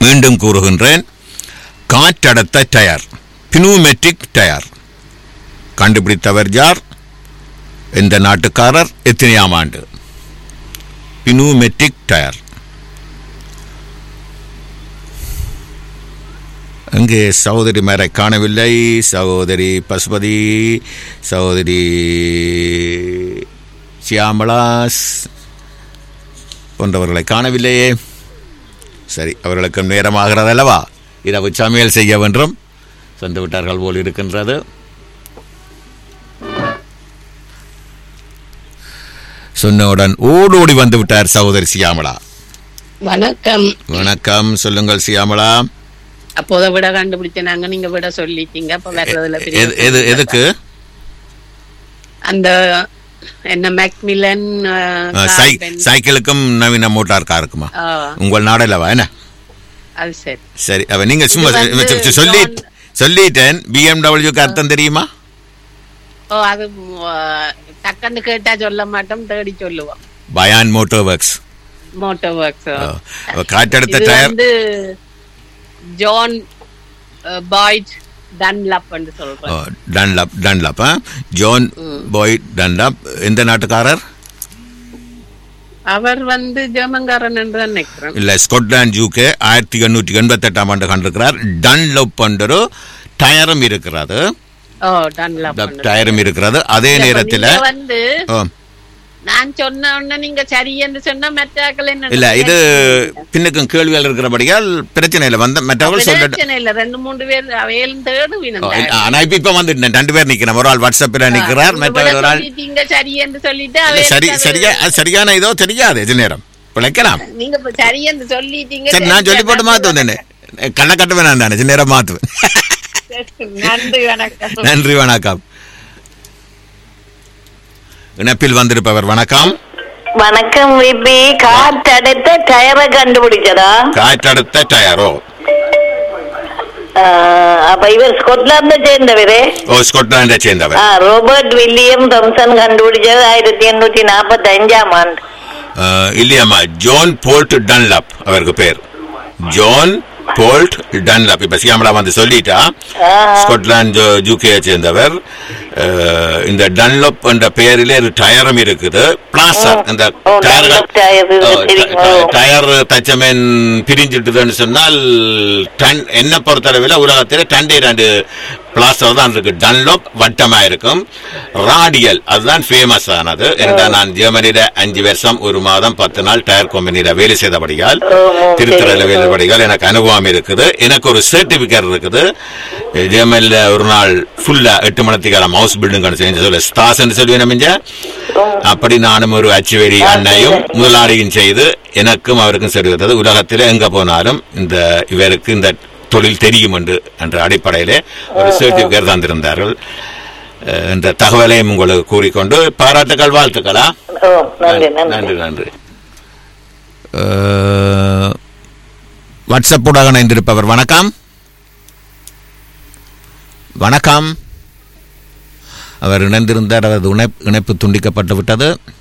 மீண்டும் கூறுகின்றேன் காற்றடத்த tyre பினூமெட்ரிக் tyre கண்டுபிடித்தவர் யார் எந்த நாட்டுக்காரர் எத்தனையாம் ஆண்டு பினூமெட்ரிக் டயர் அங்கே சகோதரி மேரை காணவில்லை சகோதரி பசுபதி சகோதரி சியாமலாஸ் போன்றவர்களை காணவில்லையே சரி அவர்களுக்கு நேரமாகிறது அல்லவா இரவு சமையல் செய்ய வேண்டும் சென்று விட்டார்கள் போல் இருக்கின்றது சொன்னவுடன் ஓடோடி வந்து விட்டார் சகோதரி சியாமளா வணக்கம் வணக்கம் சொல்லுங்கள் சியாமளா அப்போத விட கண்டுபிடிச்சனாங்க நீங்க விட சொல்லிட்டீங்க அப்ப வர்றதுல பெரிய எது- எது எதுக்கு அந்த என்ன மேக்மிலன் ஆ, சை- சைக்கிளுக்கும் நவீன மோட்டார் காருக்குமா உங்கள் நாடல்லவா என்ன அது சரி சரி அவ நீங்க சும்மா இது வந்து சொ- சொ- சொல்லி John- சொல்லிட்டேன் பிஎம்டபிள்யூக்கு அர்த்தம் தெரியுமா ஓ அது ஆ, டக்குன்னு கேட்டா சொல்ல மாட்டோம் தேடி சொல்லுவோம் பயான் மோட்டோ ஒர்க்ஸ் மோட்டோ ஒர்க்ஸ் அவ காற்றெடுத்த இது டயர் வந்து ஜான் பாய்ட் டன்லப் என்று சொல்றேன் Dunlop Dunlop John Boyd Dunlop எந்த நாட்டுக்காரர் அவர் வந்து ஜெர்மன்காரன் என்று தான் நினைக்கிறேன் இல்ல ஸ்காட்லாந்து யூகே ஆயிரத்தி எண்ணூற்றி எண்பத்தி எட்டாம் ஆண்டு கண்டிருக்கிறார் டன்லப் என்ற டயரும் இருக்கிறது ஓ டன்லப் டயரும் இருக்கிறது அதே நேரத்தில் வந்து நான் சொன்ன உடனே நீங்க சரி என்று சொன்னா மற்றாக்கள் என்ன இல்ல இது பின்னுக்கும் கேள்விகள் இருக்கிறபடியால் பிரச்சனை இல்லை வந்த மற்றவர்கள் சொல்ல பிரச்சனை இல்ல ரெண்டு மூணு பேர் அவையிலும் தேடுவினம் ஓ, இல்ல, ஆனா இப்ப இப்ப வந்துட்டேன் ரெண்டு பேர் நிக்கிறேன் ஒரு ஆள் வாட்ஸ்அப்ல நிக்கிறார் மற்றவர் ஒரு ஆள் சொல்லிட்டீங்க சரி என்று சொல்லிட்டு இல்ல, அவையில சரி அது- சரியா அது சரியான இதோ தெரியாது இது நேரம் பிழைக்கலாம் நீங்க இப்ப சரி என்று சொல்லிட்டீங்க சரி நான் சொல்லி போட்டு மாத்து வந்தேன் கண்ணை கட்டுவேன் நான் தானே சில நேரம் மாத்துவேன் நன்றி வணக்கம் நன்றி வணக்கம் இணைப்பில் வந்திருப்பவர் வணக்கம் வணக்கம் விபி காற்றடைத்த டயரை கண்டுபிடிச்சதா காற்றடுத்த டயரோ ஆஹ், அப்ப இவர் ஸ்கொட்லாந்து சேர்ந்தவரே ஓ ஸ்காட்லாண்டை சேர்ந்தவர் ஆ, ரோபர்ட் வில்லியம் தாம்சன் கண்டுபிடிச்சது ஆயிரத்தி எண்ணூத்தி நாற்பத்தி அஞ்சாம் ஆண்டு அஹ், இல்லையம்மா ஜோன் போல்ட் டன்லப் அவருக்கு பேர் ஜோன் போல்ட் டன்லப் இப்ப சியாமலா வந்து சொல்லிட்டா ஸ்காட்லாந்து யூகே சேர்ந்தவர் அஹ், இந்த டன்லப் என்ற பெயரிலே ஒரு டயரும் இருக்குது பிளாஸ்டர் இந்த ஓ, டயர்கள் Dunlop tire, இது ஓ, தெரியும். ட- ஓ. டயர் தச்சமேன் பிரிஞ்சிட்டுதுன்னு சொன்னால் டன் என்ன பொறுத்தளவில் உலகத்தில் டண்டே ரெண்டு பிளாஸ்டர் தான் இருக்கு டன்லோப் வட்டமா இருக்கும் ராடியல் அதுதான் ஃபேமஸ் ஆனது ஏன்னா நான் ஜெர்மனியில அஞ்சு வருஷம் ஒரு மாதம் பத்து நாள் டயர் கம்பெனியில வேலை செய்தபடியால் திருத்துறையில வேலை படியால் எனக்கு அனுபவம் இருக்குது எனக்கு ஒரு சர்டிபிகேட் இருக்குது ஜெர்மனில ஒரு நாள் ஃபுல்லா எட்டு மணித்திகாலம் ஹவுஸ் பில்டிங் செஞ்சு சொல்ல ஸ்டாஸ் சொல்லுவேன் மிஞ்ச அப்படி நானும் ஒரு அச்சுவேடி அண்ணையும் முதலாளியும் செய்து எனக்கும் அவருக்கும் செல்கிறது உலகத்தில் எங்க போனாலும் இந்த இவருக்கு இந்த தொழில் தெரியும் என்று என்ற அடிப்படையிலே ஒரு சர்டிபிகேட் தந்திருந்தார்கள் அஹ், இந்த தகவலையும் உங்களுக்கு கூறிக்கொண்டு பாராட்டுக்கள் வாழ்த்துக்களா ஓ நன்றி நன்றி நன்றி நன்றி வாட்ஸ்அப் ஊடாக இணைந்திருப்பவர் வணக்கம் வணக்கம் அவர் இணைந்திருந்தார் அவரது இணைப்பு இணைப்பு துண்டிக்கப்பட்டு விட்டது